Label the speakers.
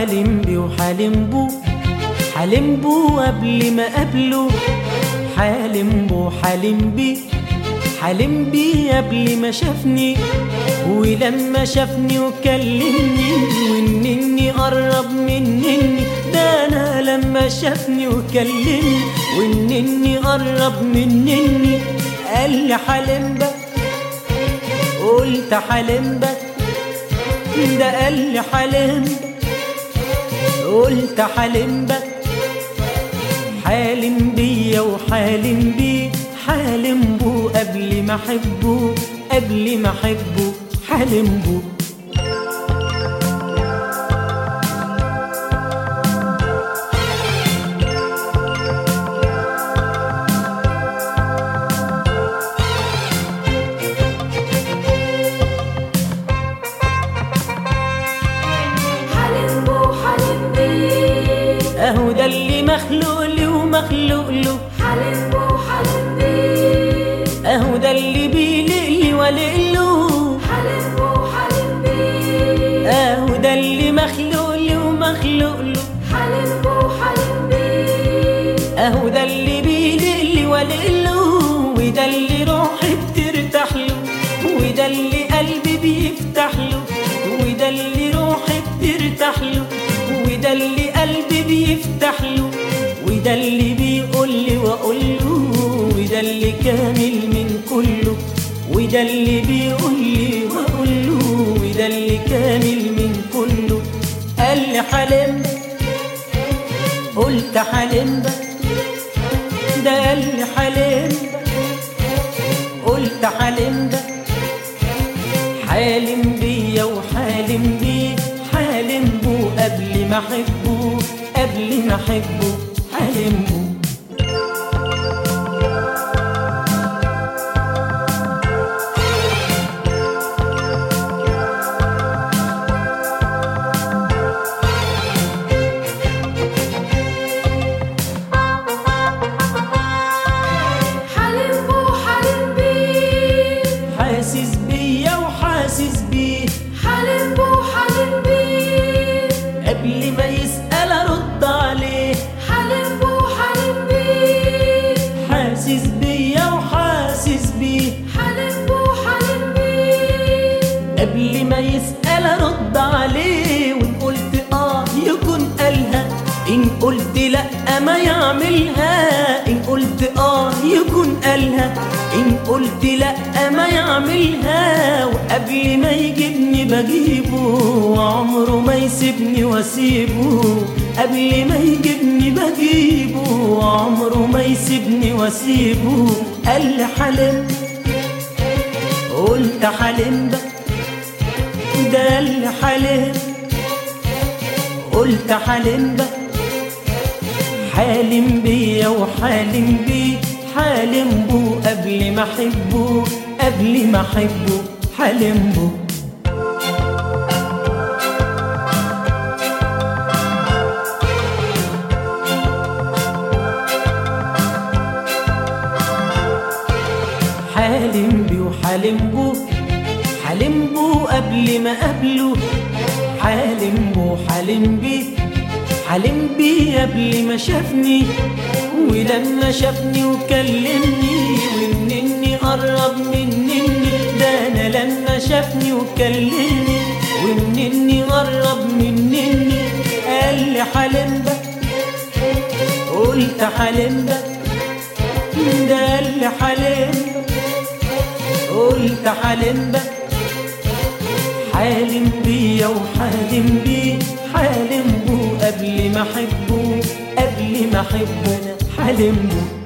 Speaker 1: حالم بيه وحالم بو حالم بو قبل ما قبله حالم بو حالم بيه حالم بيه قبل ما شافني ولما شافني وكلمني وانني قرب منني ده انا لما شافني وكلمني وانني قرب منني قال لي حالم بك قلت حالم بك ده قال لي حالم قلت حالم بك حالم بيا وحالم بيه حالم بو قبل ما احبه قبل ما احبه حالم بو
Speaker 2: حلم بو حلم بيه
Speaker 1: اهو ده اللي مخلوق لي ومخلوق له
Speaker 2: حلم بو حلم بيه
Speaker 1: اهو ده اللي بيلقلي ولقله
Speaker 2: حلم بو حلم بيه
Speaker 1: اهو ده اللي مخلوق لي ومخلوق له
Speaker 2: حلم بو حلم بيه
Speaker 1: اهو ده اللي بيلقلي ولقله وده اللي روحي بترتاح له وده اللي قلبي بيفتح له وده اللي روحي بترتاح له وده اللي قلبي بيفتح له وده اللي بيقول لي واقول له وده اللي كامل من كله وده اللي بيقول لي واقول له وده اللي كامل من كله قال لي حلم قلت حلم بك ده قال لي حلم قلت حلم ده حالم بيا وحالم بيه حالم بو قبل ما احبه قبل ما احبه حالم بو
Speaker 2: حلم بو حلم بيه
Speaker 1: حاسس بيا وحاسس بيه
Speaker 2: حلم بو حلم بيه
Speaker 1: قبل ما يسأل ارد عليه
Speaker 2: حلم بو حلم بيه
Speaker 1: حاسس بيا وحاسس بيه
Speaker 2: حلم بو حلم بيه
Speaker 1: قبل ما يسأل ارد عليه وان قلت اه يكون قالها ان قلت لا ما يعملها ان قلت اه يكون قالها ان قلت لا ما يعملها وقبل ما يجيبني بجيبه وعمره ما يسيبني واسيبه قبل ما يجيبني بجيبه وعمره ما يسيبني واسيبه قال لي حلم قلت حلم بك ده اللي حالم قلت حالم بقى حالم بيا وحالم بيه حالم بو قبل ما احبه قبل ما احبه حالم بو حالم بيه وحالم بو حالم بو قبل ما قبله حالم بو حالم بيه حالم بيه قبل ما شافني ولما شافني وكلمني وانني قرب منني ده انا لما شافني وكلمني وانني قرب منني قال لي حالم بك قلت حالم بك ده قال لي حالم قلت حالم بك حالم بيا وحالم بيه حالم بو قبل ما احبه قبل ما احبه انا حالم بو